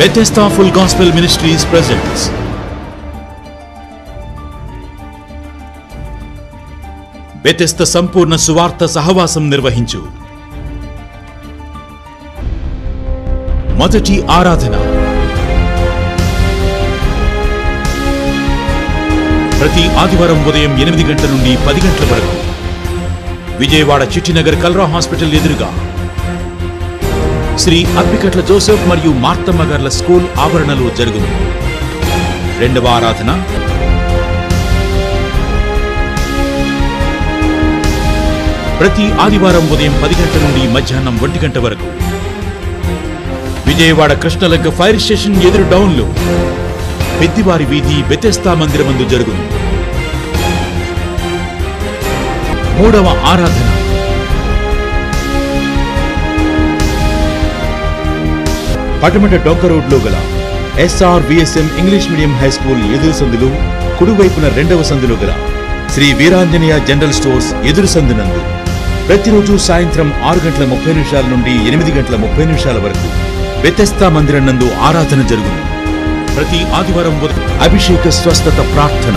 Bethesda Full Gospel Ministries presents Bethesda సంపూర్ణ సువార్త సహవాసం నిర్వహించు మొదటి ఆరాధన ప్రతి ఆదివారం ఉదయం ఎనిమిది గంటల నుండి పది గంటల వరకు విజయవాడ చిట్టినగర్ కల్రా హాస్పిటల్ ఎదురుగా శ్రీ అప్పికట్ల జోసెఫ్ మరియు మార్తమ్మ గార్ల స్కూల్ ఆవరణలో జరుగును రెండవ ఆరాధన ప్రతి ఆదివారం ఉదయం పది గంటల నుండి మధ్యాహ్నం ఒంటి గంట వరకు విజయవాడ కృష్ణలంక ఫైర్ స్టేషన్ ఎదురు డౌన్లో పెద్దివారి వీధి బెతెస్తా మందిరమందు జరుగును మూడవ ఆరాధన పటమట డొంక రోడ్లో గల SR VSM English medium high school ఎదురు సందులు కుడివైపున రెండవ సందులో గల శ్రీ వీరాంజనేయ జనరల్ స్టోర్స్ ఎదురు సందునందు ప్రతిరోజు సాయంత్రం ఆరు గంటల ముప్పై నిమిషాల నుండి ఎనిమిది గంటల ముప్పై నిమిషాల వరకు వ్యతస్థా మందిరం నందు ఆరాధన జరుగును ప్రతి ఆదివారం ఉదయం అభిషేక స్వస్థత ప్రార్థన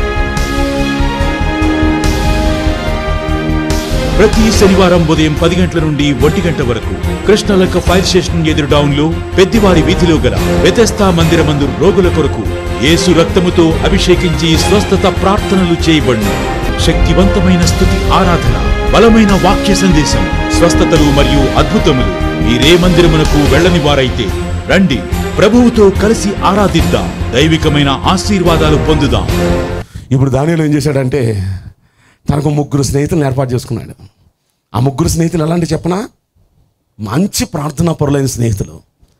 ప్రతి శనివారం ఉదయం పది గంటల నుండి ఒంటి గంట వరకు కృష్ణలంక ఫైర్ స్టేషన్ ఎదురు డౌన్ లో పెద్దివారి వీధిలో గల వ్యతస్థా మందిరమందు రోగుల కొరకు యేసు రక్తముతో అభిషేకించి స్వస్థత ప్రార్థనలు చేయబడును శక్తివంతమైన స్థుతి ఆరాధన బలమైన వాక్య సందేశం స్వస్థతలు మరియు అద్భుతములు మీరే మందిరమునకు వెళ్ళని వారైతే రండి ప్రభువుతో కలిసి ఆరాధిద్దాం దైవికమైన ఆశీర్వాదాలు పొందుదాం ఇప్పుడు దానిలో ఏం చేశాడంటే తనకు ముగ్గురు స్నేహితులను ఏర్పాటు చేసుకున్నాడు ఆ ముగ్గురు స్నేహితులు ఎలాంటి చెప్పనా మంచి ప్రార్థనా పరులైన స్నేహితులు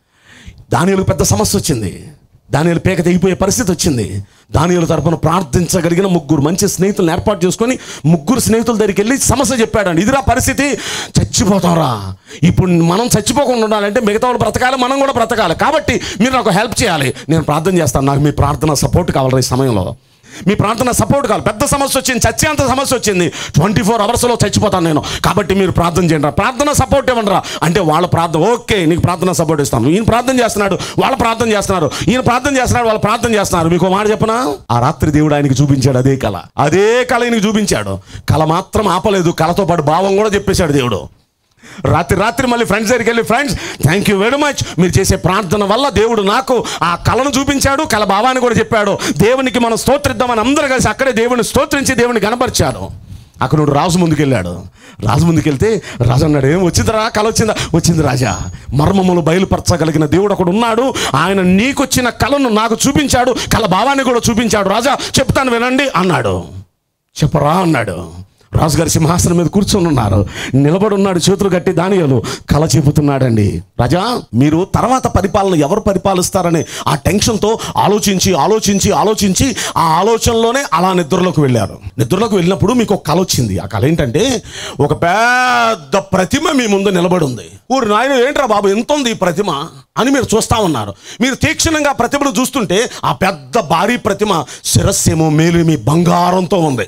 దానిలో పెద్ద సమస్య వచ్చింది దానిలో పేక తెగిపోయే పరిస్థితి వచ్చింది దానిలో తరపున ప్రార్థించగలిగిన ముగ్గురు మంచి స్నేహితులను ఏర్పాటు చేసుకొని ముగ్గురు స్నేహితుల దగ్గరికి వెళ్ళి సమస్య చెప్పాడు ఇదిరా పరిస్థితి చచ్చిపోతాంరా ఇప్పుడు మనం చచ్చిపోకుండా ఉండాలంటే మిగతా వాళ్ళు బ్రతకాలి మనం కూడా బ్రతకాలి కాబట్టి మీరు నాకు హెల్ప్ చేయాలి నేను ప్రార్థన చేస్తాను నాకు మీ ప్రార్థన సపోర్ట్ కావాలి ఈ సమయంలో మీ ప్రార్థన సపోర్ట్ కావాలి పెద్ద సమస్య వచ్చింది చచ్చేంత సమస్య వచ్చింది ట్వంటీ ఫోర్ అవర్స్లో చచ్చిపోతాను నేను కాబట్టి మీరు ప్రార్థన చేయండి రా. ప్రార్థన సపోర్ట్ ఇవ్వండి రా అంటే వాళ్ళ ప్రార్థన ఓకే నీకు ప్రార్థన సపోర్ట్ ఇస్తాం ఈయన ప్రార్థన చేస్తున్నాడు వాళ్ళ ప్రార్థన చేస్తున్నారు ఈయన ప్రార్థన చేస్తున్నాడు వాళ్ళు ప్రార్థన చేస్తున్నారు మీకు ఒక మాట చెప్పనా ఆ రాత్రి దేవుడు ఆయనకి చూపించాడు అదే కళ అదే కళ ఈయనకి చూపించాడు కళ మాత్రం ఆపలేదు కళతో పాటు భావం కూడా చెప్పేశాడు దేవుడు రాత్రి రాత్రి మళ్ళీ ఫ్రెండ్స్ దగ్గరికి వెళ్ళి friends thank you very much మీరు చేసే ప్రార్థన వల్ల దేవుడు నాకు ఆ కళను చూపించాడు కళ భావాన్ని కూడా చెప్పాడు దేవునికి మనం స్తోత్రిద్దామని అందరూ కలిసి అక్కడే దేవుని స్తోత్రించి దేవుని కనపరిచాడు అక్కడ నుండి రాజు ముందుకెళ్ళాడు రాజు ముందుకెళ్తే రాజు అన్నాడు ఏం వచ్చిందిరా కళ వచ్చిందా వచ్చింది రాజా మర్మములు బయలుపరచగలిగిన దేవుడు ఒకడు ఉన్నాడు ఆయన నీకొచ్చిన కళను నాకు చూపించాడు కళ భావాన్ని కూడా చూపించాడు రాజా చెప్తాను వినండి అన్నాడు చెప్పరా అన్నాడు రాజుగారి సింహాసనం మీద కూర్చొని ఉన్నారు నిలబడి ఉన్నాడు చేతులు కట్టి దానియాలు కల చెబుతున్నాడండి రాజా మీరు తర్వాత పరిపాలన ఎవరు పరిపాలిస్తారనే ఆ టెన్షన్తో ఆలోచించి ఆలోచించి ఆలోచించి ఆ ఆలోచనలోనే అలా నిద్రలోకి వెళ్ళారు నిద్రలోకి వెళ్ళినప్పుడు మీకు ఒక కళ వచ్చింది ఆ కళ ఏంటంటే ఒక పెద్ద ప్రతిమ మీ ముందు నిలబడి ఉంది ఊరు నాయన ఏంట్రా బాబు ఎంత ఉంది ఈ ప్రతిమ అని మీరు చూస్తా ఉన్నారు మీరు తీక్షణంగా ఆ ప్రతిమను చూస్తుంటే ఆ పెద్ద భారీ ప్రతిమ శిరస్సేమో మేలిమి బంగారంతో ఉంది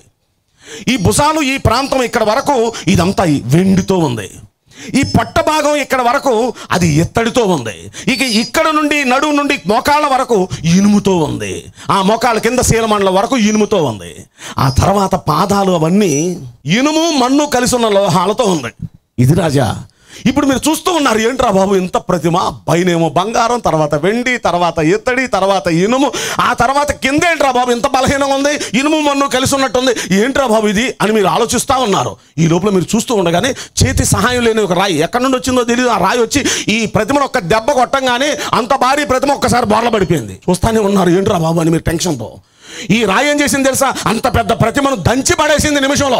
ఈ భుజాలు ఈ ప్రాంతం ఇక్కడ వరకు ఇదంతా ఈ వెండితో ఉంది ఈ పట్ట భాగం ఇక్కడ వరకు అది ఎత్తడితో ఉంది ఇక ఇక్కడ నుండి నడుము నుండి మోకాళ్ళ వరకు ఇనుముతో ఉంది ఆ మోకాళ్ళ కింద శీలమండల వరకు ఇనుముతో ఉంది ఆ తర్వాత పాదాలు అవన్నీ ఇనుము మన్ను కలిసి ఉన్న లోహాలతో ఉంది ఇది రాజా ఇప్పుడు మీరు చూస్తూ ఉన్నారు ఏంట్రా బాబు ఇంత ప్రతిమ పైనేమో బంగారం తర్వాత వెండి తర్వాత ఇత్తడి తర్వాత ఇనుము ఆ తర్వాత కింద ఏంట్రా బాబు ఇంత బలహీనంగా ఉంది ఇనుము మన్ను కలిసి ఉన్నట్టుంది ఏంట్రా బాబు ఇది అని మీరు ఆలోచిస్తూ ఉన్నారు ఈ లోపల మీరు చూస్తూ ఉండగానే చేతి సహాయం లేని ఒక రాయి ఎక్కడి నుండి వచ్చిందో తెలియదు ఆ రాయి వచ్చి ఈ ప్రతిమను ఒక్క దెబ్బ కొట్టంగానే అంత భారీ ప్రతిమ ఒక్కసారి బోర్ల పడిపోయింది చూస్తానే ఉన్నారు ఏంట్రా బాబు అని మీరు టెన్షన్తో ఈ రాయి ఏం చేసింది తెలుసా అంత పెద్ద ప్రతిమను దంచి పడేసింది నిమిషంలో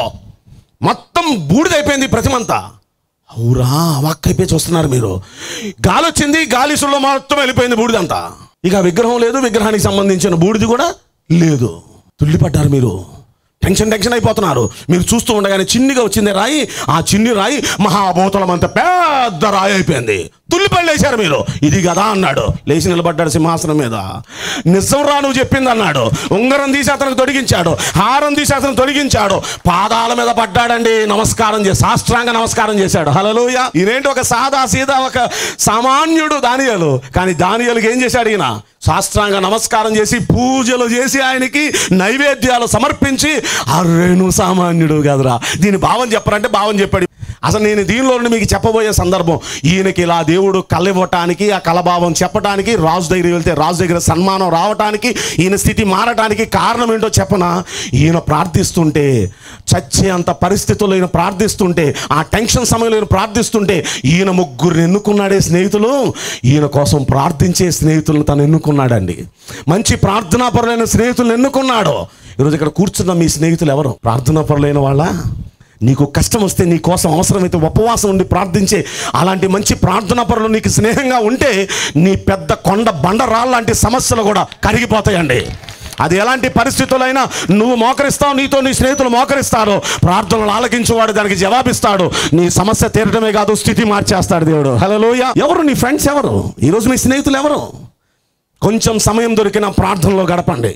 మొత్తం బూడిదైపోయింది ఈ ప్రతిమ అంతా అవురా వాక్కైపోయి చూస్తున్నారు మీరు గాలి వచ్చింది గాలి సుల్లో మొత్తం వెళ్ళిపోయింది బూడిదంతా ఇక ఆ విగ్రహం లేదు విగ్రహానికి సంబంధించిన బూడిది కూడా లేదు తుల్లిపడ్డారు మీరు టెన్షన్ టెన్షన్ అయిపోతున్నారు మీరు చూస్తూ ఉండగానే చిన్నిగా వచ్చింది రాయి ఆ చిన్ని రాయి మహాభూతలం అంత పెద్ద రాయి అయిపోయింది తుల్లిపళ్ళు వేశారు మీరు ఇది కదా అన్నాడు లేచి నిలబడ్డాడు సింహాసనం మీద నిజం రా నువ్వు చెప్పింది అన్నాడు ఉంగరం తీసి అతనికి తొడిగించాడు హారం తీసి అతను తొడిగించాడు పాదాల మీద పడ్డాడండి నమస్కారం చేసి సాష్టాంగ నమస్కారం చేశాడు హలలోయ ఈయనేంటి ఒక సాదా సీదా ఒక సామాన్యుడు దానియలు కానీ దానియలుకి ఏం చేశాడు ఈయన సాష్టాంగ నమస్కారం చేసి పూజలు చేసి ఆయనకి నైవేద్యాలు సమర్పించి అర్రేను సామాన్యుడు కదరా దీని భావం చెప్పరంటే భావం చెప్పాడు అసలు నేను దీనిలో నుండి మీకు చెప్పబోయే సందర్భం ఈయనకి ఇలా దేవుడు కళ్ళివ్వటానికి ఆ కలభావం చెప్పటానికి రాజు దగ్గరికి వెళ్తే రాజు దగ్గర సన్మానం రావటానికి ఈయన స్థితి మారటానికి కారణం ఏంటో చెప్పనా ఈయన ప్రార్థిస్తుంటే చచ్చే అంత పరిస్థితుల్లో ఈయన ప్రార్థిస్తుంటే ఆ టెన్షన్ సమయంలో ఈయన ప్రార్థిస్తుంటే ఈయన ముగ్గురిని ఎన్నుకున్నాడే స్నేహితులు ఈయన కోసం ప్రార్థించే స్నేహితులను తను ఎన్నుకున్నాడండి మంచి ప్రార్థనాపరులైన స్నేహితులను ఎన్నుకున్నాడు ఈరోజు ఇక్కడ కూర్చున్న మీ స్నేహితులు ఎవరు ప్రార్థనాపరులైన వాళ్ళ నీకు కష్టం వస్తే నీ కోసం అవసరమైతే ఉపవాసం ఉండి ప్రార్థించే అలాంటి మంచి ప్రార్థనా పరులు నీకు స్నేహంగా ఉంటే నీ పెద్ద కొండ బండరాళ్ళ లాంటి సమస్యలు కూడా కరిగిపోతాయండి అది ఎలాంటి పరిస్థితులైనా నువ్వు మోకరిస్తావు నీతో నీ స్నేహితులు మోకరిస్తారు ప్రార్థనలు ఆలకించేవాడు దానికి జవాబిస్తాడు నీ సమస్య తీరడమే కాదు స్థితి మార్చేస్తాడు దేవుడు హలోయ ఎవరు నీ ఫ్రెండ్స్ ఎవరు ఈరోజు మీ స్నేహితులు ఎవరు కొంచెం సమయం దొరికిన ప్రార్థనలో గడపండి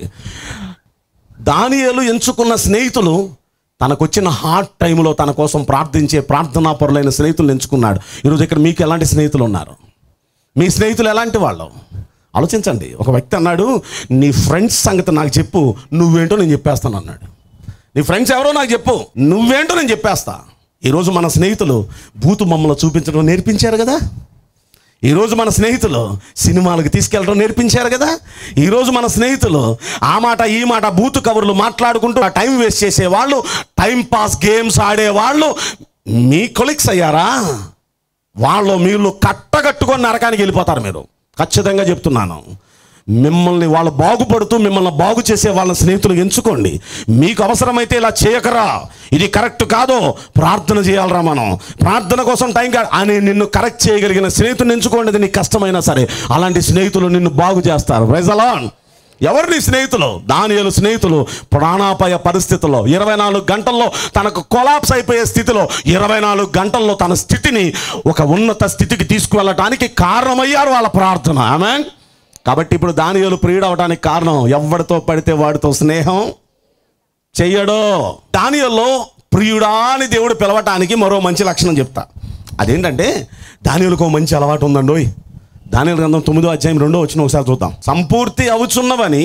దానియేలు ఎంచుకున్న స్నేహితులు తనకొచ్చిన హార్ట్ టైంలో తన కోసం ప్రార్థించే ప్రార్థనా పరులైన స్నేహితులు ఎంచుకున్నాడు ఈరోజు ఇక్కడ మీకు ఎలాంటి స్నేహితులు ఉన్నారు మీ స్నేహితులు ఎలాంటి వాళ్ళు ఆలోచించండి ఒక వ్యక్తి అన్నాడు నీ ఫ్రెండ్స్ సంగతి నాకు చెప్పు నువ్వేంటో నేను చెప్పేస్తాను అన్నాడు నీ ఫ్రెండ్స్ ఎవరో నాకు చెప్పు నువ్వేంటో నేను చెప్పేస్తా ఈరోజు మన స్నేహితులు బూతు మమ్మల్ని చూపించడం నేర్పించారు కదా ఈరోజు మన స్నేహితులు సినిమాలకు తీసుకెళ్ళడం నేర్పించారు కదా ఈరోజు మన స్నేహితులు ఆ మాట ఈ మాట బూత్ కవర్లు మాట్లాడుకుంటూ ఆ టైం వేస్ట్ చేసేవాళ్ళు టైం పాస్ గేమ్స్ ఆడేవాళ్ళు మీ కొలిక్స్ అయ్యారా వాళ్ళు మీరు కట్టగట్టుకొని నరకానికి వెళ్ళిపోతారు మీరు ఖచ్చితంగా చెప్తున్నాను మిమ్మల్ని వాళ్ళు బాగుపడుతూ మిమ్మల్ని బాగు చేసే వాళ్ళ స్నేహితులు ఎంచుకోండి మీకు అవసరమైతే ఇలా చేయకరా ఇది కరెక్ట్ కాదు ప్రార్థన చేయాలరా మనం ప్రార్థన కోసం టైం కాదు అని నిన్ను కరెక్ట్ చేయగలిగిన స్నేహితుని ఎంచుకోండి అది నీకు కష్టమైనా సరే అలాంటి స్నేహితులు నిన్ను బాగు చేస్తారు ప్రైజలాన్ ఎవరు నీ స్నేహితులు దానియలు స్నేహితులు ప్రాణాపాయ పరిస్థితుల్లో ఇరవై నాలుగు గంటల్లో తనకు కొలాప్స్ అయిపోయే స్థితిలో ఇరవై నాలుగు గంటల్లో తన స్థితిని ఒక ఉన్నత స్థితికి తీసుకువెళ్ళటానికి కారణమయ్యారు వాళ్ళ ప్రార్థన ఆమె కాబట్టి ఇప్పుడు దానియలు ప్రియుడు అవడానికి కారణం ఎవరితో పడితే వాడితో స్నేహం చెయ్యడో దానియల్లో ప్రియుడా అని దేవుడు పిలవటానికి మరో మంచి లక్షణం చెప్తా అదేంటంటే దానియులకు మంచి అలవాటు ఉందండోయ్ దానియలు గ్రంథం తొమ్మిదో అధ్యాయం రెండో వచ్చిన ఒకసారి చూద్దాం సంపూర్తి అవుచున్నవని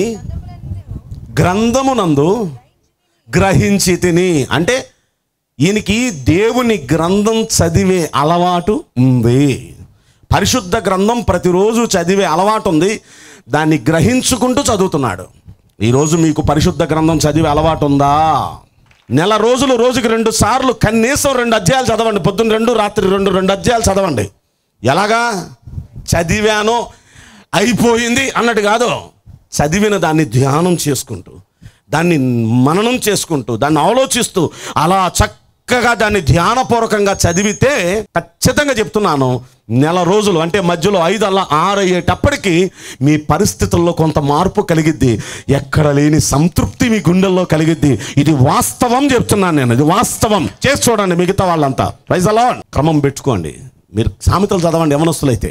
గ్రంథమునందు గ్రహించి తిని అంటే ఈయనకి దేవుని గ్రంథం చదివే అలవాటు ఉంది పరిశుద్ధ గ్రంథం ప్రతిరోజు చదివే అలవాటు ఉంది దాన్ని గ్రహించుకుంటూ చదువుతున్నాడు ఈరోజు మీకు పరిశుద్ధ గ్రంథం చదివే అలవాటు ఉందా నెల రోజులు రోజుకి రెండు సార్లు కనీసం రెండు అధ్యాయాలు చదవండి పొద్దున్న రెండు రాత్రి రెండు రెండు అధ్యాయాలు చదవండి ఎలాగా చదివాను అయిపోయింది అన్నట్టు కాదు చదివిన దాన్ని ధ్యానం చేసుకుంటూ దాన్ని మననం చేసుకుంటూ దాన్ని ఆలోచిస్తూ అలా చక్కగా దాన్ని ధ్యానపూర్వకంగా చదివితే ఖచ్చితంగా చెప్తున్నాను నెల రోజులు అంటే మధ్యలో ఐదు అలా ఆరు అయ్యేటప్పటికి మీ పరిస్థితుల్లో కొంత మార్పు కలిగిద్ది ఎక్కడ లేని సంతృప్తి మీ గుండెల్లో కలిగిద్ది ఇది వాస్తవం చెప్తున్నాను నేను ఇది వాస్తవం చేసి చూడండి మిగతా వాళ్ళంతా ప్రైజ్ అలా క్రమం పెట్టుకోండి మీరు సామెతలు చదవండి యవనస్తులైతే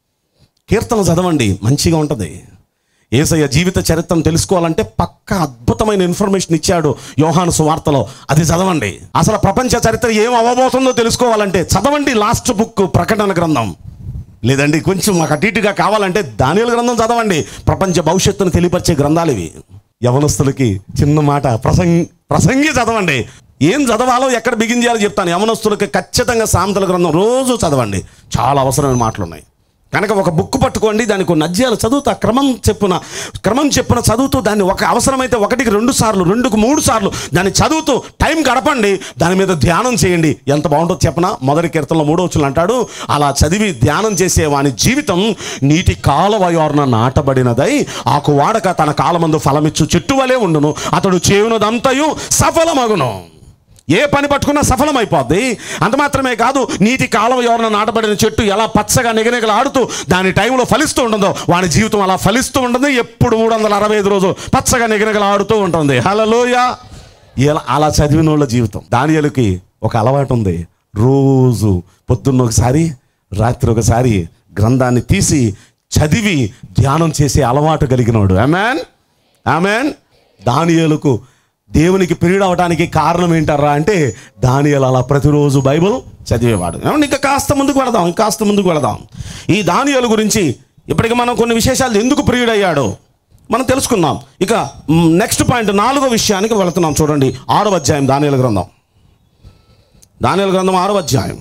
కీర్తన చదవండి మంచిగా ఉంటుంది ఏసయ్య జీవిత చరిత్రను తెలుసుకోవాలంటే పక్క అద్భుతమైన ఇన్ఫర్మేషన్ ఇచ్చాడు యోహాను సువార్తలో అది చదవండి అసలు ప్రపంచ చరిత్ర ఏం అవ్వబోతుందో తెలుసుకోవాలంటే చదవండి లాస్ట్ బుక్ ప్రకటన గ్రంథం లేదండి కొంచెం మాకు అటు ఇటుగా కావాలంటే దానియల గ్రంథం చదవండి ప్రపంచ భవిష్యత్తును తెలియపరిచే గ్రంథాలు ఇవి యవనస్తులకి చిన్న మాట ప్రసంగి ప్రసంగి చదవండి ఏం చదవాలో ఎక్కడ బిగిన్ చేయాలో చెప్తాను యవనస్తులకి ఖచ్చితంగా సామెతల గ్రంథం రోజు చదవండి చాలా అవసరమైన మాటలు ఉన్నాయి కనుక ఒక బుక్ పట్టుకోండి దానికి కొన్ని అధ్యాయాలు చదువుతా క్రమం చెప్పున క్రమం చెప్పున చదువుతూ దాన్ని ఒక అవసరమైతే ఒకటికి రెండు సార్లు రెండుకు మూడు సార్లు దాన్ని చదువుతూ టైం గడపండి దాని మీద ధ్యానం చేయండి ఎంత బాగుంటుందో చెప్పనా మొదటి కీర్తనలో మూడో వచ్చులు అంటాడు అలా చదివి ధ్యానం చేసే వాని జీవితం నీటి కాలవయోర్న నాటబడినదై ఆకు వాడక తన కాలమందు ఫలమిచ్చు చెట్టు వలె ఉండును అతడు చేయునదంతయు సఫలమగును ఏ పని పట్టుకున్నా సఫలమైపోద్ది అంత మాత్రమే కాదు నీటి కాలం ఎవరైనా నాటబడిన చెట్టు ఎలా పచ్చగా నిగనిగలు ఆడుతూ దాని టైంలో ఫలిస్తూ ఉండదో వాని జీవితం అలా ఫలిస్తూ ఉంటుంది ఎప్పుడు మూడు వందల అరవై ఐదు రోజులు పచ్చగా నిగనిగలు ఆడుతూ ఉంటుంది హలలోయ ఇలా అలా చదివిన వాళ్ళ జీవితం దానియలకి ఒక అలవాటు ఉంది రోజు పొద్దున్న ఒకసారి రాత్రి ఒకసారి గ్రంథాన్ని తీసి చదివి ధ్యానం చేసే అలవాటు కలిగినవాడు ఆమెన్ ఆమెన్ దానియేలుకు దేవునికి పీరియడ్ అవడానికి కారణం ఏంటర్రా అంటే దానియేలు అలా ప్రతిరోజు బైబిల్ చదివేవాడు ఏమండి ఇంకా కాస్త ముందుకు వెళదాం ఇంకా కాస్త ముందుకు వెళదాం ఈ దానియేలు గురించి ఇప్పటికి మనం కొన్ని విశేషాలు ఎందుకు పీరియడ్ అయ్యాడో మనం తెలుసుకుందాం ఇక నెక్స్ట్ పాయింట్ నాలుగో విషయానికి వెళుతున్నాం చూడండి ఆరో అధ్యాయం దానియేలు గ్రంథం దానియేలు గ్రంథం ఆరో అధ్యాయం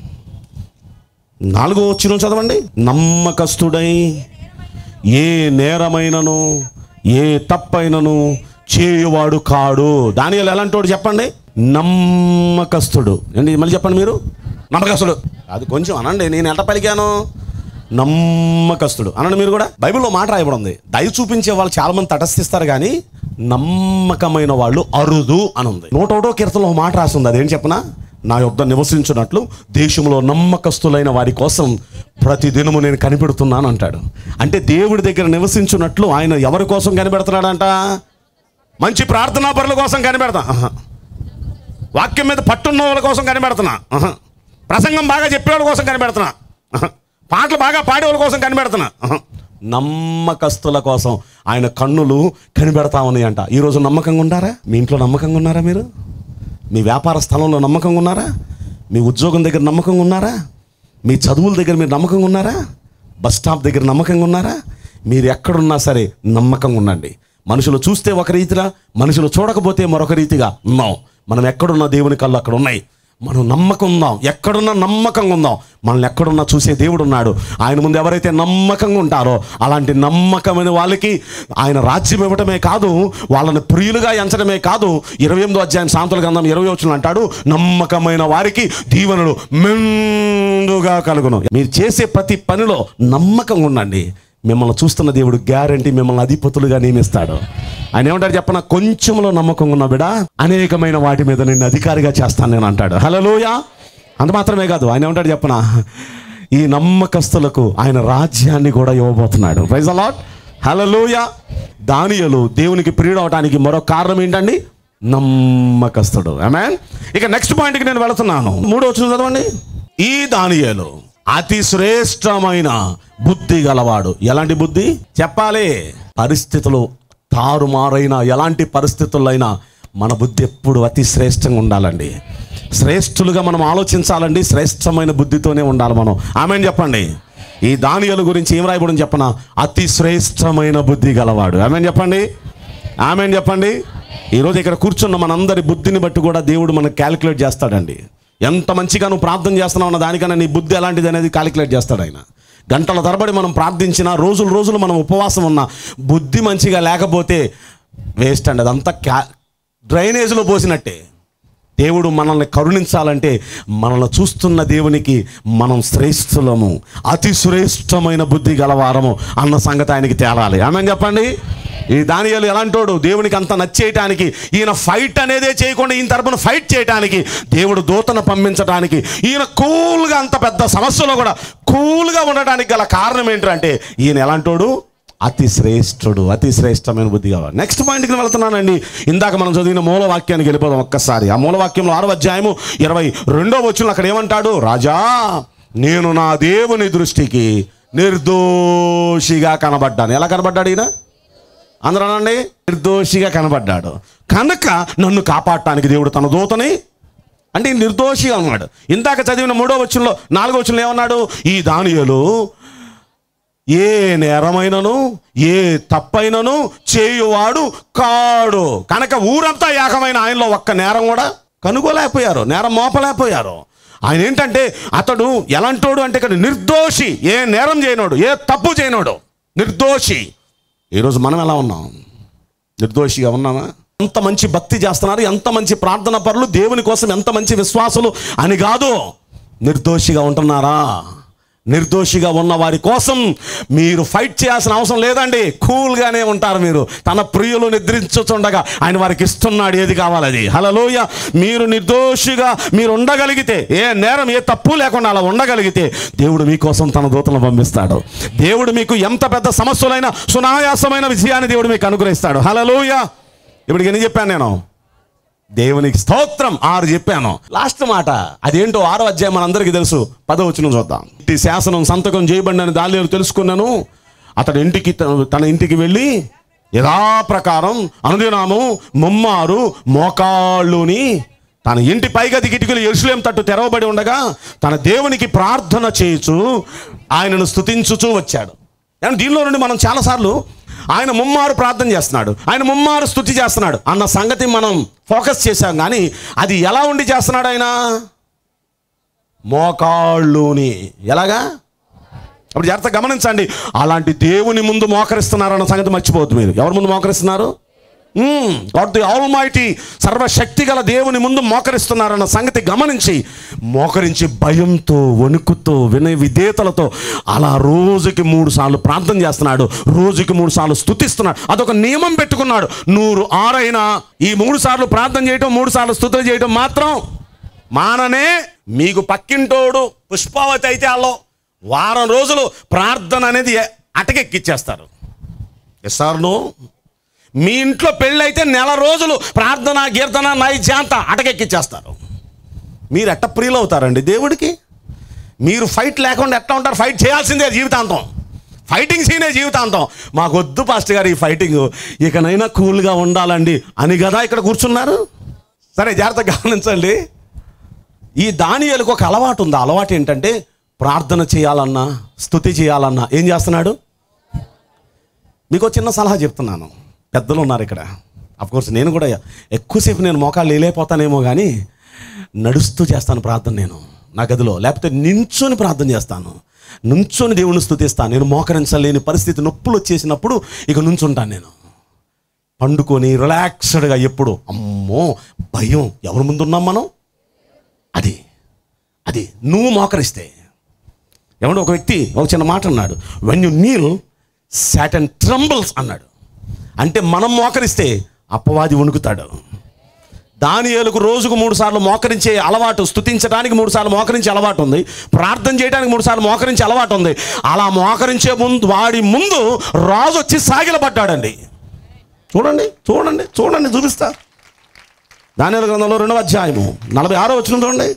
నాలుగో వచ్చిన చదవండి నమ్మకస్తుడై ఏ నేరమైనను ఏ తప్పైనను చేయువాడు కాడు దానిలో ఎలాంటోడు చెప్పండి నమ్మకస్తుడు ఏంటి మళ్ళీ చెప్పండి మీరు నమ్మకస్తుడు అది కొంచెం అనండి నేను ఎంత పలికాను నమ్మకస్తుడు అనండి మీరు కూడా బైబిల్లో మాట రాయబడి ఉంది దయ చూపించే వాళ్ళు చాలా మంది తటస్థిస్తారు కానీ నమ్మకమైన వాళ్ళు అరుదు అని ఉంది నూట ఒకటో కీర్తనలో ఒక మాట రాసింది అదేం చెప్పనా నా యొద్ద నివసించున్నట్లు దేశంలో నమ్మకస్తులైన వారి కోసం ప్రతి దినము నేను కనిపెడుతున్నాను అంటాడు అంటే దేవుడి దగ్గర నివసించున్నట్లు ఆయన ఎవరి కోసం కనిపెడుతున్నాడంట మంచి ప్రార్థనా పరుల కోసం కనిపెడతా ఆహా. వాక్యం మీద పట్టున్న వాళ్ళ కోసం కనిపెడుతున్నా ఆహా. ప్రసంగం బాగా చెప్పేవాళ్ళ కోసం కనిపెడుతున్నా ఆహా. పాటలు బాగా పాడేవాళ్ళ కోసం కనిపెడుతున్నా ఆహా. నమ్మకస్తుల కోసం ఆయన కన్నులు కనిపెడతా ఉన్నాయి అంట ఈరోజు నమ్మకంగా ఉన్నారా మీ ఇంట్లో నమ్మకంగా ఉన్నారా మీరు మీ వ్యాపార స్థలంలో నమ్మకంగా ఉన్నారా మీ ఉద్యోగం దగ్గర నమ్మకంగా ఉన్నారా మీ చదువుల దగ్గర మీరు నమ్మకంగా ఉన్నారా బస్ స్టాప్ దగ్గర నమ్మకంగా ఉన్నారా మీరు ఎక్కడున్నా సరే నమ్మకంగా ఉండండి మనుషులు చూస్తే ఒక రీతిగా మనుషులు చూడకపోతే మరొక రీతిగా ఉన్నాం మనం ఎక్కడున్న దేవుని కళ్ళు అక్కడ ఉన్నాయి మనం నమ్మకం ఉందాం ఎక్కడున్నా నమ్మకంగా ఉందాం మనల్ని ఎక్కడున్నా చూసే దేవుడు ఉన్నాడు ఆయన ముందు ఎవరైతే నమ్మకంగా ఉంటారో అలాంటి నమ్మకమైన వాళ్ళకి ఆయన రాజ్యం ఇవ్వటమే కాదు వాళ్ళని ప్రియులుగా ఎంచడమే కాదు ఇరవై ఎనిమిదో అధ్యాయం సాంతుల గ్రంథం ఇరవై వచ్చిన అంటాడు నమ్మకమైన వారికి దీవెనలు మెండుగా కలుగును మీరు చేసే ప్రతి పనిలో నమ్మకంగా ఉండండి మిమ్మల్ని చూస్తున్న దేవుడు గ్యారంటీ మిమ్మల్ని అధిపతులుగా నియమిస్తాడు ఆయన ఏమంటారు చెప్పన కొంచెంలో నమ్మకం ఉన్న బిడ అనేకమైన వాటి మీద నేను అధికారిగా చేస్తాను నేను అంటాడు హలోయ అంత మాత్రమే కాదు ఆయన ఏమంటాడు చెప్పన ఈ నమ్మకస్తులకు ఆయన రాజ్యాన్ని కూడా ఇవ్వబోతున్నాడు ప్రైజ్ అలాట్ హలలోయ దానియలు దేవునికి ప్రియుడు అవడానికి మరో కారణం ఏంటండి నమ్మకస్తుడు ఆమెన్ ఇక నెక్స్ట్ పాయింట్కి నేను వెళుతున్నాను మూడో వచ్చిన చదవండి ఈ దానియలు అతి శ్రేష్టమైన బుద్ధి గలవాడు ఎలాంటి బుద్ధి చెప్పాలి పరిస్థితులు తారుమారైన ఎలాంటి పరిస్థితులైనా మన బుద్ధి ఎప్పుడు అతి శ్రేష్టంగా ఉండాలండి శ్రేష్ఠులుగా మనం ఆలోచించాలండి శ్రేష్టమైన బుద్ధితోనే ఉండాలి మనం ఆమె చెప్పండి ఈ దానియలు గురించి ఏం రాయబడి చెప్పన అతి శ్రేష్టమైన బుద్ధి గలవాడు ఆమె చెప్పండి ఆమె చెప్పండి ఈరోజు ఇక్కడ కూర్చున్న మనందరి బుద్ధిని బట్టి కూడా దేవుడు మనకు క్యాలిక్యులేట్ చేస్తాడండి ఎంత మంచిగా నువ్వు ప్రార్థన చేస్తున్నావు అన్న దానికన్నా నీ బుద్ధి ఎలాంటిది అనేది క్యాలిక్యులేట్ చేస్తాడు ఆయన గంటల తరబడి మనం ప్రార్థించిన రోజులు రోజులు మనం ఉపవాసం ఉన్న బుద్ధి మంచిగా లేకపోతే వేస్ట్ అండి అదంతా క్యా డ్రైనేజ్లో పోసినట్టే దేవుడు మనల్ని కరుణించాలంటే మనల్ని చూస్తున్న దేవునికి మనం శ్రేష్ఠులము అతి శ్రేష్టమైన బుద్ధి గలవారము అన్న సంగతి ఆయనకి తేలాలి ఆమె చెప్పండి ఈ దానియాలు ఎలాంటోడు దేవునికి అంత నచ్చేయటానికి ఈయన ఫైట్ అనేదే చేయకుండా ఈయన తరపున ఫైట్ చేయటానికి దేవుడు దూతను పంపించడానికి ఈయన కూల్గా అంత పెద్ద సమస్యలో కూడా కూల్గా ఉండటానికి గల కారణం ఏంటంటే ఈయన ఎలాంటోడు అతి శ్రేష్ఠుడు అతి శ్రేష్టమైన బుద్ధి కావాలి నెక్స్ట్ పాయింట్కి వెళ్తున్నానండి ఇందాక మనం చదివిన మూలవాక్యానికి వెళ్ళిపోదాం ఒక్కసారి ఆ మూలవాక్యంలో ఆరో అధ్యాయము ఇరవై రెండో వచ్చిన అక్కడ ఏమంటాడు రాజా నేను నా దేవుని దృష్టికి నిర్దోషిగా కనబడ్డాను ఎలా కనబడ్డాడు ఈయన అందరూ అనండి నిర్దోషిగా కనబడ్డాడు కనుక నన్ను కాపాడటానికి దేవుడు తన దూతని అంటే ఈయన నిర్దోషిగా ఉన్నాడు ఇందాక చదివిన మూడో వచ్చంలో నాలుగో వచ్చంలో ఏమన్నాడు ఈ దానియలు ఏ నేరమైనను ఏ తప్పైనను చేయువాడు కాడు కనుక ఊరంతా ఏకమైన ఆయనలో ఒక్క నేరం కూడా కనుగోలేకపోయారు నేరం మోపలేకపోయారు ఆయన ఏంటంటే అతడు ఎలాంటోడు అంటే ఇక్కడ నిర్దోషి ఏ నేరం చేయనోడు ఏ తప్పు చేయనోడు నిర్దోషి ఈరోజు మనం ఎలా ఉన్నాం నిర్దోషిగా ఉన్నామా ఎంత మంచి భక్తి చేస్తున్నారు ఎంత మంచి ప్రార్థన పరులు దేవుని కోసం ఎంత మంచి విశ్వాసులు అని కాదు నిర్దోషిగా ఉంటున్నారా నిర్దోషిగా ఉన్న వారి కోసం మీరు ఫైట్ చేయాల్సిన అవసరం లేదండి కూల్గానే ఉంటారు మీరు తన ప్రియులు నిద్రించుతుండగా ఆయన వారికి ఇస్తున్నాడు ఏది కావాలది హలలోయ మీరు నిర్దోషిగా మీరు ఉండగలిగితే ఏ నేరం ఏ తప్పు లేకుండా అలా ఉండగలిగితే దేవుడు మీకోసం తన దూతలను పంపిస్తాడు దేవుడు మీకు ఎంత పెద్ద సమస్యలైన సునాయాసమైన విజయాన్ని దేవుడు మీకు అనుగ్రహిస్తాడు హలలోయ ఇప్పుడు ఎన్ని చెప్పాను నేను దేవునికి స్తోత్రం ఆరు చెప్పాను లాస్ట్ మాట అదేంటో ఆరో అధ్యాయం మనందరికీ తెలుసు పదవచనం చూద్దాం ఈ శాసనం సంతకం చేయబడినని దానిలో తెలుసుకున్నాను అతడు ఇంటికి త- తన ఇంటికి వెళ్ళి యథాప్రకారం అనుదినాము ముమ్మారు మోకాళ్ళుని తన ఇంటి పైగది కిటికీలు ఎరుసలేం తట్టు తెరవబడి ఉండగా తన దేవునికి ప్రార్థన చేయుచు ఆయనను స్తుతించుచూ వచ్చాడు కానీ దీనిలో నుండి మనం చాలాసార్లు ఆయన ముమ్మారు ప్రార్థన చేస్తున్నాడు ఆయన ముమ్మారు స్థుతి చేస్తున్నాడు అన్న సంగతి మనం ఫోకస్ చేశాం కానీ అది ఎలా ఉండి చేస్తున్నాడు ఆయన మోకాళ్ళుని ఎలాగా అప్పుడు జాగ్రత్త గమనించండి అలాంటి దేవుని ముందు మోకరిస్తున్నారన్న సంగతి మర్చిపోవద్దు మీరు ఎవరి ముందు మోకరిస్తున్నారు గాడ్ ది ఆల్ మైటీ సర్వశక్తి గల దేవుని ముందు మోకరిస్తున్నారన్న సంగతి గమనించి మోకరించి భయంతో వణుకుతో వినయ విధేతలతో అలా రోజుకి మూడు సార్లు ప్రార్థన చేస్తున్నాడు రోజుకి మూడు సార్లు స్తుతిస్తున్నాడు అదొక నియమం పెట్టుకున్నాడు నూరు ఆరైనా ఈ మూడు సార్లు ప్రార్థన చేయటం మూడు సార్లు స్తుతులు చేయటం మాత్రం మాననే మీకు పక్కింటోడు పుష్పావతి అయితే వాళ్ళు వారం రోజులు ప్రార్థన అనేది అటకెక్కిచ్చేస్తారు ఎస్ ఆర్ నో మీ ఇంట్లో పెళ్ళైతే నెల రోజులు ప్రార్థన కీర్తన నైజాంత అటకెక్కిచ్చేస్తారు మీరు ఎట్ట ప్రియులు అవుతారండి దేవుడికి మీరు ఫైట్ లేకుండా ఎట్లా ఉంటారు ఫైట్ చేయాల్సిందే జీవితాంతం ఫైటింగ్ సీనే జీవితాంతం మాకు వద్దు పాస్టర్ గారు ఈ ఫైటింగ్ ఇకనైనా కూల్గా ఉండాలండి అని కదా ఇక్కడ కూర్చున్నారు సరే జాగ్రత్తగా గమనించండి ఈ దానియాలకు ఒక అలవాటు ఉంది ఆ అలవాటు ఏంటంటే ప్రార్థన చేయాలన్నా స్తుతి చేయాలన్నా ఏం చేస్తున్నాడు మీకు ఒక చిన్న సలహా చెప్తున్నాను పెద్దలు ఉన్నారు ఇక్కడ కోర్స్ నేను కూడా ఎక్కువసేపు నేను మోకాళ్ళు లేలేకపోతానేమో కానీ నడుస్తూ చేస్తాను ప్రార్థన నేను నా గదిలో లేకపోతే నించొని ప్రార్థన చేస్తాను నుంచొని దేవుని స్తుతిస్తాను నేను మోకరించలేని పరిస్థితి నొప్పులు వచ్చేసినప్పుడు ఇక నుంచుంటాను నేను పండుకొని రిలాక్స్డ్గా ఎప్పుడు అమ్మో భయం ఎవరి ముందు ఉన్నాం మనం అది అది నువ్వు మోకరిస్తే ఏమంటే ఒక వ్యక్తి ఒక చిన్న మాట అన్నాడు when you kneel Satan trembles అన్నాడు అంటే మనం మోకరిస్తే అపవాది వణుకుతాడు దానియేలుకు రోజుకు మూడు సార్లు మోకరించే అలవాటు స్తుతించడానికి మూడు సార్లు మోకరించే అలవాటు ఉంది ప్రార్థన చేయడానికి మూడు సార్లు మోకరించే అలవాటు ఉంది అలా మోకరించే ముందు వాడి ముందు రాజు వచ్చి సాగిలపడ్డాడండి చూడండి చూడండి చూడండి చూపిస్తా దానియేలు గ్రంథంలో రెండవ అధ్యాయము నలభై ఆరో వచ్చిన చూడండి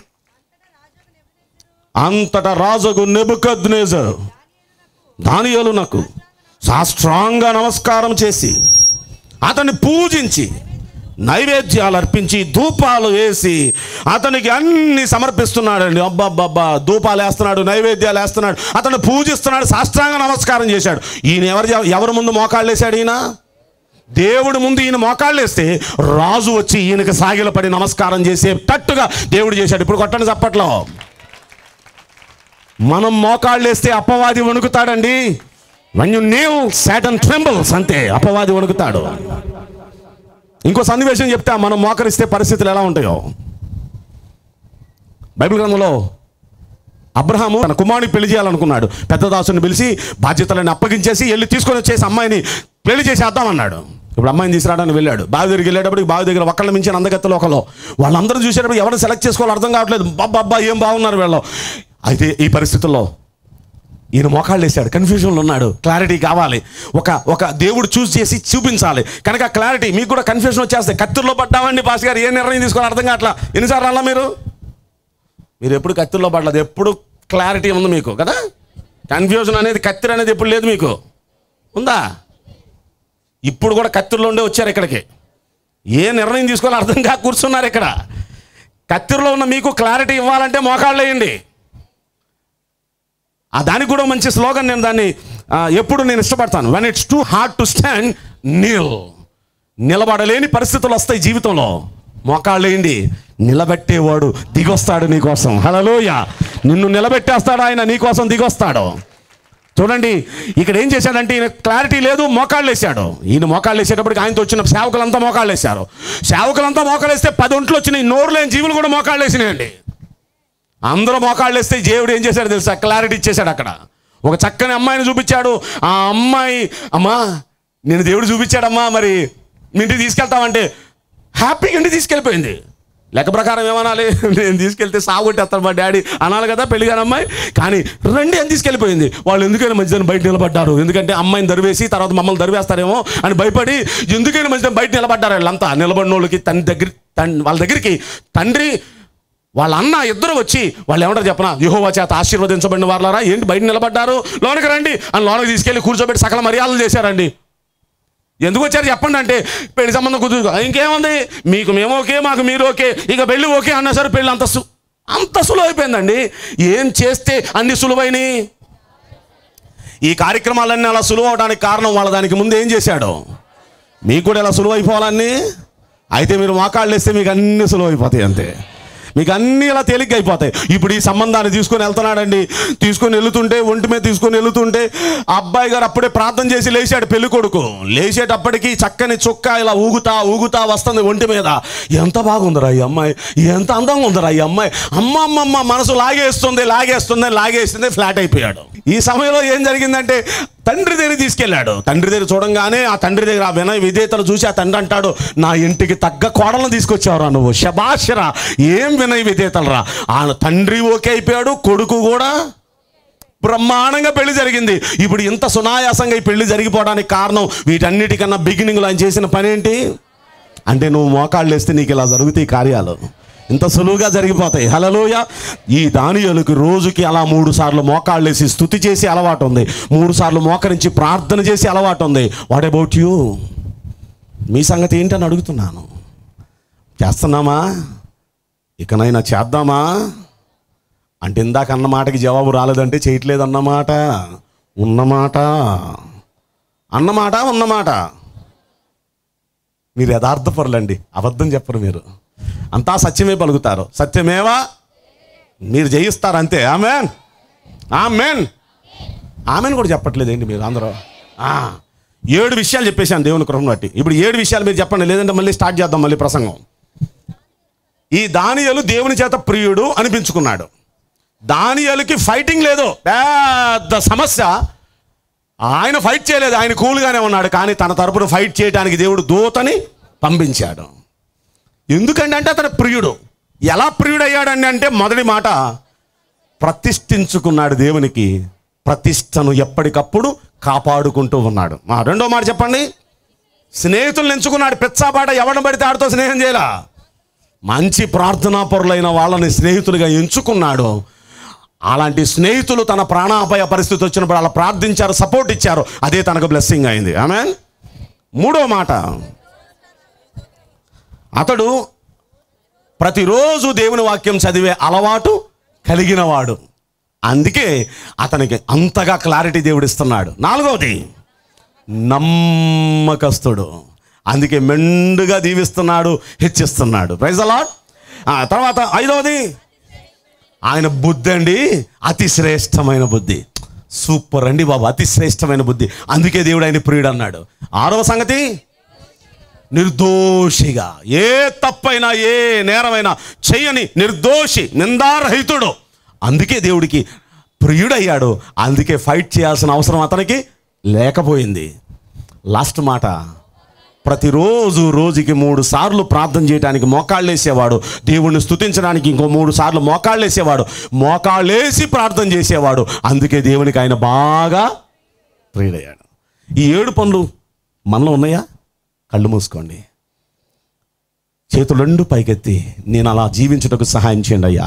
అంతటా రాజుకు నెబుకద్నేజర్ దానియేలు నాకు సాష్టాంగ నమస్కారం చేసి అతన్ని పూజించి నైవేద్యాలు అర్పించి ధూపాలు వేసి అతనికి అన్ని సమర్పిస్తున్నాడండి అబ్బాబ్బా ధూపాలు వేస్తున్నాడు నైవేద్యాలు వేస్తున్నాడు అతను పూజిస్తున్నాడు సాష్టాంగ నమస్కారం చేశాడు ఈయన ఎవరి ఎవరి ముందు మోకాళ్ళు వేశాడు ఈయన దేవుడి ముందు ఈయన మోకాళ్ళు వేస్తే రాజు వచ్చి ఈయనకి సాగిలపడి నమస్కారం చేసే తట్టుగా దేవుడు చేశాడు ఇప్పుడు కొట్టండి చప్పట్లో మనం మోకాళ్ళు వేస్తే అపవాది వణుకుతాడండి when you kneel Satan trembles అంతే అపవాది వణుకుతాడు ఇంకో సన్నివేశం చెప్తా మనం మోకరిస్తే పరిస్థితులు ఎలా ఉంటాయో బైబిల్ గ్రంథంలో అబ్రహాము తన కుమారుని పెళ్లి చేయాలనుకున్నాడు పెద్ద దాసుని పిలిచి బాధ్యతలను అప్పగించేసి వెళ్ళి తీసుకొని వచ్చేసి అమ్మాయిని పెళ్లి చేసేద్దామన్నాడు ఇప్పుడు అమ్మాయిని తీసుకురావడానికి వెళ్ళాడు బావి దగ్గరికి వెళ్ళేటప్పుడు బావి దగ్గర ఒకళ్ళ మించిన అందగత్తలు ఒకలో వాళ్ళందరూ చూసేటప్పుడు ఎవరిని సెలెక్ట్ చేసుకోవాలో అర్థం కావట్లేదు బాబ్బా ఏం బాగున్నారు వీళ్ళు అయితే ఈ పరిస్థితుల్లో ఈయన మోకాళ్ళు వేసాడు కన్ఫ్యూజన్లో ఉన్నాడు క్లారిటీ కావాలి ఒక ఒక దేవుడు చూస్ చేసి చూపించాలి కనుక క్లారిటీ మీకు కూడా కన్ఫ్యూజన్ వచ్చేస్తే కత్తుల్లో పడ్డామండి పాస్ గారు ఏ నిర్ణయం తీసుకోవాలి అర్థం కావట్లా ఎన్నిసార్లు అలా మీరు మీరు ఎప్పుడు కత్తుల్లో పడలేదు ఎప్పుడు క్లారిటీ ఉంది మీకు కదా కన్ఫ్యూజన్ అనేది కత్తిరి అనేది ఎప్పుడు లేదు మీకు ఉందా ఇప్పుడు కూడా కత్తిరిలో ఉండే వచ్చారు ఇక్కడికి ఏ నిర్ణయం తీసుకోవాలో అర్థం కాక కూర్చున్నారు ఇక్కడ కత్తిరిలో ఉన్న మీకు క్లారిటీ ఇవ్వాలంటే మోకాళ్ళు వేయండి ఆ దానికి కూడా మంచి స్లోగన్ నేను దాన్ని ఆ, ఎప్పుడు నేను ఇష్టపడతాను when it's too hard to stand kneel నిలబడలేని పరిస్థితులు వస్తాయి జీవితంలో మోకాళ్ళేయండి నిలబెట్టేవాడు దిగొస్తాడు నీకోసం హలోయ నిన్ను నిలబెట్టేస్తాడు ఆయన నీకోసం దిగొస్తాడు చూడండి ఇక్కడ ఏం చేశాడంటే ఈయన క్లారిటీ లేదు మోకాళ్ళు వేసాడు ఈయన మోకాళ్ళు వేసేటప్పటికి ఆయనతో వచ్చిన సేవకులంతా మోకాళ్ళు వేశారు సేవకులంతా మోకాళ్ళు వేస్తే పది ఒంట్లు వచ్చినాయి నోరు లేని జీవులు కూడా మోకాళ్ళు వేసినాయండి అందరూ మోకాళ్ళు వేస్తే దేవుడు ఏం చేశాడు తెలుసా క్లారిటీ ఇచ్చేశాడు అక్కడ ఒక చక్కని అమ్మాయిని చూపించాడు ఆ అమ్మాయి అమ్మా నేను దేవుడు చూపించాడమ్మా మరి మీ ఇంటికి తీసుకెళ్తామంటే హ్యాపీగా ఇంటికి తీసుకెళ్ళిపోయింది లెక్క ప్రకారం ఏమనాలి నేను తీసుకెళ్తే సాగొట్టేస్తాను మా డాడీ అనాలి కదా పెళ్లి కాని అమ్మాయి కానీ రండి అని తీసుకెళ్ళిపోయింది వాళ్ళు ఎందుకైనా మంచిదని బయట నిలబడ్డారు ఎందుకంటే అమ్మాయిని దరివేసి తర్వాత మమ్మల్ని దరివేస్తారేమో అని భయపడి ఎందుకైనా మంచిదని బయట నిలబడ్డారు వీళ్ళంతా నిలబడిన వాళ్ళకి తండ్రి దగ్గర తన్- వాళ్ళ దగ్గరికి తండ్రి వాళ్ళ అన్న ఇద్దరు వచ్చి వాళ్ళు ఏమంటారు చెప్పనా యహోవా చేత ఆశీర్వదించబడిన వాళ్ళారా ఏంటి బయట నిలబడ్డారు లోనకి రండి అని లోనకి తీసుకెళ్లి కూర్చోబెట్టి సకల మర్యాదలు చేశారండి ఎందుకు వచ్చారు చెప్పండి అంటే పెళ్లి సంబంధం కుదురు ఇంకేముంది మీకు మేము ఓకే మాకు మీరు ఓకే ఇక పెళ్ళి ఓకే అన్నా సరే పెళ్ళి అంత సు అంత సులువు అయిపోయిందండి ఏం చేస్తే అన్ని సులువైనవి ఈ కార్యక్రమాలన్నీ అలా సులువు అవడానికి కారణం వాళ్ళ దానికి ముందు ఏం చేశాడు మీకు కూడా ఇలా సులువు అయిపోవాలన్నీ అయితే మీరు మోకాళ్ళు వేస్తే మీకు అన్ని సులువు అయిపోతాయి అంతే మీకు అన్నీ ఇలా తేలిగ్గా అయిపోతాయి ఇప్పుడు ఈ సంబంధాన్ని తీసుకొని వెళ్తున్నాడండి తీసుకొని వెళ్తుంటే ఒంటి మీద తీసుకొని వెళ్తుంటే ఆ అబ్బాయి గారు అప్పుడే ప్రార్థన చేసి లేచాడు పెళ్లి కొడుకు లేచేటప్పటికి చక్కని చుక్క ఇలా ఊగుతా ఊగుతా వస్తుంది ఒంటి మీద ఎంత బాగుందిరా ఈ అమ్మాయి ఎంత అందంగా ఉందిరా ఈ అమ్మాయి అమ్మ అమ్మమ్మ మనసు లాగేస్తుంది లాగేస్తుంది లాగేస్తుంది ఫ్లాట్ అయిపోయాడు ఈ సమయంలో ఏం జరిగిందంటే తండ్రి దగ్గర తీసుకెళ్ళాడు తండ్రి దగ్గర చూడంగానే ఆ తండ్రి దగ్గర ఆ వినయ విధేతలు చూసి ఆ తండ్రి అంటాడు నా ఇంటికి తగ్గ కోడలను తీసుకొచ్చావురా నువ్వు శబాషరా ఏం వినయ విధేతలరా ఆ తండ్రి ఓకే అయిపోయాడు కొడుకు కూడా బ్రహ్మాండంగా పెళ్లి జరిగింది ఇప్పుడు ఇంత సునాయాసంగా ఈ పెళ్లి జరిగిపోవడానికి కారణం వీటన్నిటికన్నా బిగినింగ్లో ఆయన చేసిన పని ఏంటి అంటే నువ్వు మోకాళ్ళు వేస్తే నీకు ఇలా జరుగుతాయి కార్యాలు ఇంత సులువుగా జరిగిపోతాయి హలలోయ ఈ దానియలకు రోజుకి అలా మూడు సార్లు మోకాళ్ళు వేసి స్థుతి చేసి అలవాటు ఉంది మూడు సార్లు మోకరించి ప్రార్థన చేసి అలవాటు ఉంది వాట్ అబౌట్ యూ మీ సంగతి ఏంటని అడుగుతున్నాను చేస్తున్నామా ఇకనైనా చేద్దామా అంటే ఇందాక అన్న మాటకి జవాబు రాలేదంటే చేయట్లేదు అన్నమాట ఉన్నమాట అన్నమాట ఉన్నమాట మీరు యథార్థపరులండి అబద్ధం చెప్పరు మీరు అంతా సత్యమే పలుకుతారు సత్యమేవా మీరు జయిస్తారు అంతే ఆమెన్ ఆమెన్ ఆమెన్ కూడా చెప్పట్లేదండి మీరు అందరూ ఆ, ఏడు విషయాలు చెప్పేశాను దేవుని కృపను బట్టి ఇప్పుడు ఏడు విషయాలు మీరు చెప్పండి లేదంటే మళ్ళీ స్టార్ట్ చేద్దాం మళ్ళీ ప్రసంగం ఈ దానియలు దేవుని చేత ప్రియుడు అనిపించుకున్నాడు దానియలకి ఫైటింగ్ లేదు పెద్ద సమస్య ఆయన ఫైట్ చేయలేదు ఆయన కూల్గానే ఉన్నాడు కానీ తన తరపున ఫైట్ చేయడానికి దేవుడు దూతని పంపించాడు ఎందుకంటే అంటే అతను ప్రియుడు ఎలా ప్రియుడయ్యాడండి అంటే మొదటి మాట ప్రతిష్ఠించుకున్నాడు దేవునికి ప్రతిష్టను ఎప్పటికప్పుడు కాపాడుకుంటూ ఉన్నాడు మా రెండో మాట చెప్పండి స్నేహితులను ఎంచుకున్నాడు పెచ్చాపాట ఎవరిని పడితే ఆడితో స్నేహం చేయాల మంచి ప్రార్థనా పరులైన వాళ్ళని స్నేహితులుగా ఎంచుకున్నాడు అలాంటి స్నేహితులు తన ప్రాణాపాయ పరిస్థితి వచ్చినప్పుడు అలా ప్రార్థించారు సపోర్ట్ ఇచ్చారు అదే తనకు బ్లెస్సింగ్ అయింది ఆమె మూడో మాట అతడు ప్రతిరోజు దేవుని వాక్యం చదివే అలవాటు కలిగినవాడు అందుకే అతనికి అంతగా క్లారిటీ దేవుడిస్తున్నాడు నాలుగవది నమ్మకస్తుడు అందుకే మెండుగా దీవిస్తున్నాడు హెచ్చిస్తున్నాడు ప్రైజ్ అలాట్ తర్వాత ఐదవది ఆయన బుద్ధి అండి అతి శ్రేష్టమైన బుద్ధి సూపర్ అండి బాబు అతి శ్రేష్టమైన బుద్ధి అందుకే దేవుడు ఆయన ప్రియుడు అన్నాడు ఆరవ సంగతి నిర్దోషిగా ఏ తప్పైనా ఏ నేరమైనా చేయని నిర్దోషి నిందారహితుడు అందుకే దేవుడికి ప్రియుడయ్యాడు అందుకే ఫైట్ చేయాల్సిన అవసరం అతనికి లేకపోయింది లాస్ట్ మాట ప్రతిరోజు రోజుకి మూడు సార్లు ప్రార్థన చేయడానికి మోకాళ్ళేసేవాడు దేవుణ్ణి స్తుతించడానికి ఇంకో మూడు సార్లు మోకాళ్ళేసేవాడు మోకాళ్ళేసి ప్రార్థన చేసేవాడు అందుకే దేవునికి ఆయన బాగా ప్రియుడయ్యాడు ఈ ఏడు పనులు మనలో ఉన్నాయా కళ్ళు మూసుకోండి చేతులు రెండు పైకెత్తి నేను అలా జీవించుటకు సహాయం చేయండి అయ్యా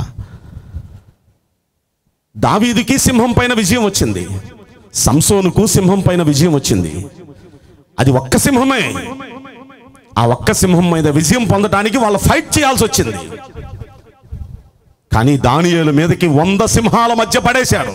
దావీదికి సింహం పైన విజయం వచ్చింది సంసోనుకు సింహం పైన విజయం వచ్చింది అది ఒక్క సింహమే ఆ ఒక్క సింహం మీద విజయం పొందడానికి వాళ్ళు ఫైట్ చేయాల్సి వచ్చింది కానీ దానియేల మీదకి వంద సింహాల మధ్య పడేశాడు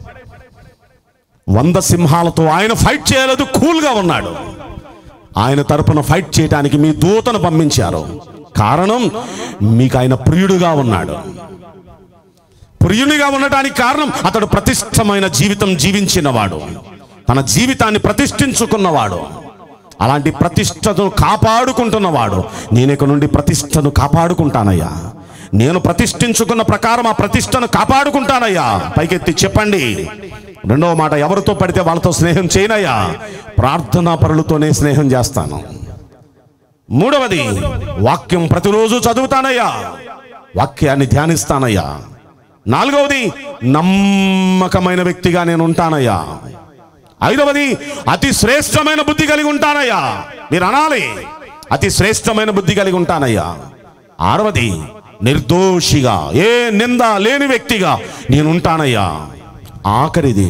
వంద సింహాలతో ఆయన ఫైట్ చేయలేదు కూల్గా ఉన్నాడు ఆయన తరపున ఫైట్ చేయడానికి మీ దూతను పంపించారు కారణం మీకు ఆయన ప్రియుడుగా ఉన్నాడు ప్రియునిగా ఉండటానికి కారణం అతడు ప్రతిష్టమైన జీవితం జీవించినవాడు తన జీవితాన్ని ప్రతిష్ఠించుకున్నవాడు అలాంటి ప్రతిష్టను కాపాడుకుంటున్నవాడు నేను ఇక నుండి ప్రతిష్టను కాపాడుకుంటానయ్యా నేను ప్రతిష్ఠించుకున్న ప్రకారం ఆ ప్రతిష్టను కాపాడుకుంటానయ్యా పైకెత్తి చెప్పండి రెండవ మాట ఎవరితో పడితే వాళ్ళతో స్నేహం చేయనయ్యా ప్రార్థనా పరులతోనే స్నేహం చేస్తాను మూడవది వాక్యం ప్రతిరోజు చదువుతానయ్యా వాక్యాన్ని ధ్యానిస్తానయ్యా నాలుగవది నమ్మకమైన వ్యక్తిగా నేను ఉంటానయ్యా ఐదవది అతి శ్రేష్టమైన బుద్ధి కలిగి ఉంటానయ్యా మీరు అనాలి అతి శ్రేష్టమైన బుద్ధి కలిగి ఉంటానయ్యా ఆరవది నిర్దోషిగా ఏ నింద లేని వ్యక్తిగా నేను ఉంటానయ్యా ఆఖరిది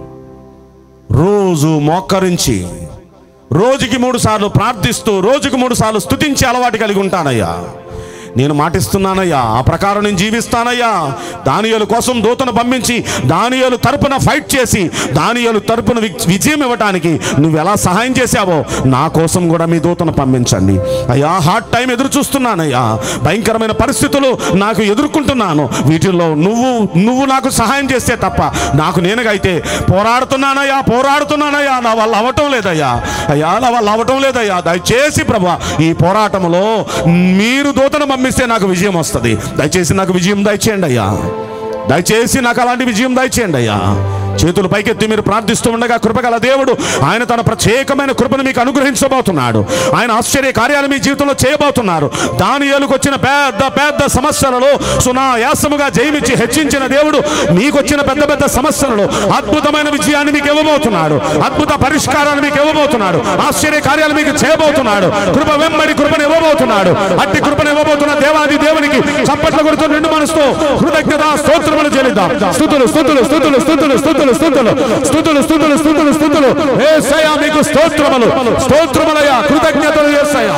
రోజు మోకరించి రోజుకి మూడు సార్లు ప్రార్థిస్తూ రోజుకి మూడు సార్లు స్తుతించే అలవాటు కలిగి ఉంటానయ్యా నేను మాటిస్తున్నానయ్యా ఆ ప్రకారం నేను జీవిస్తానయ్యా దానియలు కోసం దూతను పంపించి దానియలు తరపున ఫైట్ చేసి దానియలు తరపున వి- విజయం ఇవ్వటానికి నువ్వు ఎలా సహాయం చేశావో నా కోసం కూడా మీ దూతను పంపించండి అయ్యా హార్డ్ టైం ఎదురు చూస్తున్నానయ్యా భయంకరమైన పరిస్థితులు నాకు ఎదుర్కొంటున్నాను వీటిల్లో నువ్వు నువ్వు నాకు సహాయం చేస్తే తప్ప నాకు నేనుగా అయితే పోరాడుతున్నానయ్యా పోరాడుతున్నానయ్యా నా వల్ల అవటం లేదయ్యా అయ్యా నా వల్ల అవటం లేదయ్యా దయచేసి ప్రభా ఈ పోరాటంలో మీరు దూతను పంపిస్తే నాకు విజయం వస్తుంది దయచేసి నాకు విజయం దయచేయండి అయ్యా దయచేసి నాకు అలాంటి విజయం దయచేయండి అయ్యా చేతులు పైకెత్తి మీరు ప్రార్థిస్తూ ఉండగా కృపగల దేవుడు ఆయన తన ప్రత్యేకమైన కృపను మీకు అనుగ్రహించబోతున్నాడు ఆయన ఆశ్చర్య కార్యాలు మీ జీవితంలో చేయబోతున్నారు దానియాలకు వచ్చిన పెద్ద పెద్ద సమస్యలలో సునాయాసముగా జయమిచ్చి హెచ్చించిన దేవుడు మీకు వచ్చిన పెద్ద పెద్ద సమస్యలలో అద్భుతమైన విజయాన్ని మీకు ఇవ్వబోతున్నాడు అద్భుత పరిష్కారాన్ని మీకు ఇవ్వబోతున్నాడు ఆశ్చర్య కార్యాలు మీకు చేయబోతున్నాడు కృప వెంబడి కృపను ఇవ్వబోతున్నాడు అట్టి కృపను ఇవ్వబోతున్న దేవాది దేవునికి చప్పట్ల గురితో నిండు మనసుతో కృతజ్ఞత స్తోత్రములు చెల్లిద్దాం స్థుతులు స్థుతులు స్థుతులు స్థుతులు స్థుతులు స్థుతులు స్థుతులు స్థుతులు స్థుతులు స్థుతులు ఏసయ్యా మీకు స్తోత్రములు స్తోత్రములయ్యా కృతజ్ఞతలు ఏసయ్యా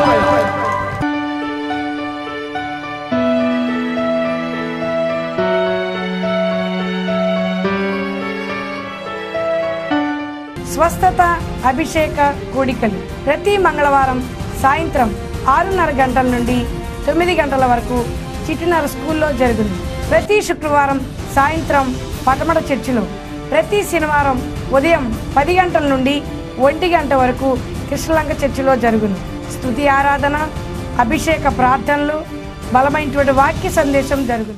స్వస్థత అభిషేక కూడికలు ప్రతి మంగళవారం సాయంత్రం ఆరున్నర గంటల నుండి తొమ్మిది గంటల వరకు చిట్టినర స్కూల్లో జరుగును ప్రతి శుక్రవారం సాయంత్రం పటమట చర్చిలో ప్రతి శనివారం ఉదయం పది గంటల నుండి ఒంటి గంట వరకు కృష్ణలంక చర్చిలో జరుగును స్తుతి ఆరాధన అభిషేక ప్రార్థనలు బలమైనటువంటి వాక్య సందేశం జరుగును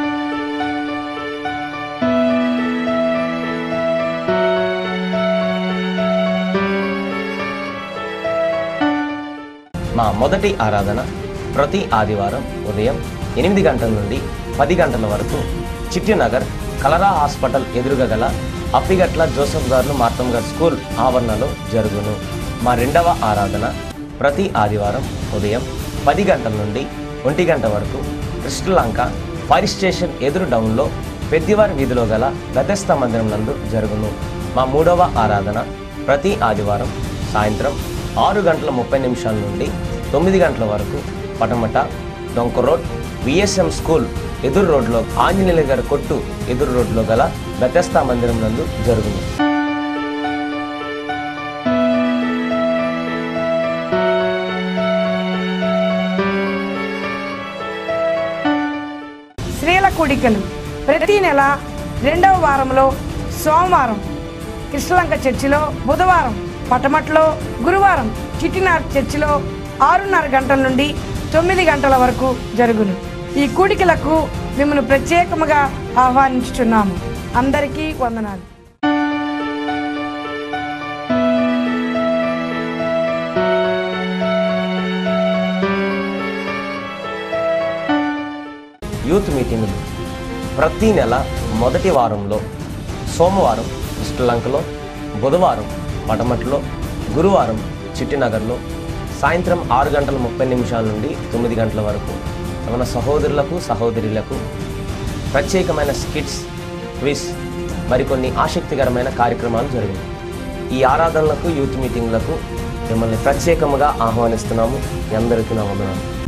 మా మొదటి ఆరాధన ప్రతి ఆదివారం ఉదయం ఎనిమిది గంటల నుండి పది గంటల వరకు చిట్టినగర్ కలరా హాస్పిటల్ ఎదురుగా గల అప్పిగట్ల జోసఫ్ గారు మార్తం గారు స్కూల్ ఆవరణలో జరుగును మా రెండవ ఆరాధన ప్రతి ఆదివారం ఉదయం పది గంటల నుండి ఒంటి గంట వరకు కృష్ణలంక ఫైర్ స్టేషన్ ఎదురు డౌన్లో పెద్దివారి వీధిలో గల గతస్థ మందిరం నందు జరుగును మా మూడవ ఆరాధన ప్రతి ఆదివారం సాయంత్రం ఆరు గంటల ముప్పై నిమిషాల నుండి తొమ్మిది గంటల వరకు పటమట డొంక రోడ్ విఎస్ఎం స్కూల్ ఎదురు రోడ్లో ఆంజనేయుల గారి కొట్టు ఎదురు రోడ్లో గల బెతస్తా మందిరం నందు జరుగును స్త్రీల కూడికలు ప్రతి నెల రెండవ వారంలో సోమవారం కృష్ణలంక చర్చిలో బుధవారం పటమట్లో గురువారం చిట్టినార్ చర్చిలో ఆరున్నర గంటల నుండి తొమ్మిది గంటల వరకు జరుగును ఈ కూడికలకు మిమ్మల్ని ప్రత్యేకముగా ఆహ్వానించుచున్నాము అందరికీ వందనాలు యూత్ మీటింగులు ప్రతి నెల మొదటి వారంలో సోమవారం శ్రీలంకలో బుధవారం పటమట్లో గురువారం చిట్టినగర్లో సాయంత్రం ఆరు గంటల ముప్పై నిమిషాల నుండి తొమ్మిది గంటల వరకు మన సహోదరులకు సహోదరులకు ప్రత్యేకమైన స్కిట్స్ క్విజ్ మరికొన్ని ఆసక్తికరమైన కార్యక్రమాలు జరిగాయి ఈ ఆరాధనలకు యూత్ మీటింగ్లకు మిమ్మల్ని ప్రత్యేకముగా ఆహ్వానిస్తున్నాము మీ అందరికీ నా వందనాలు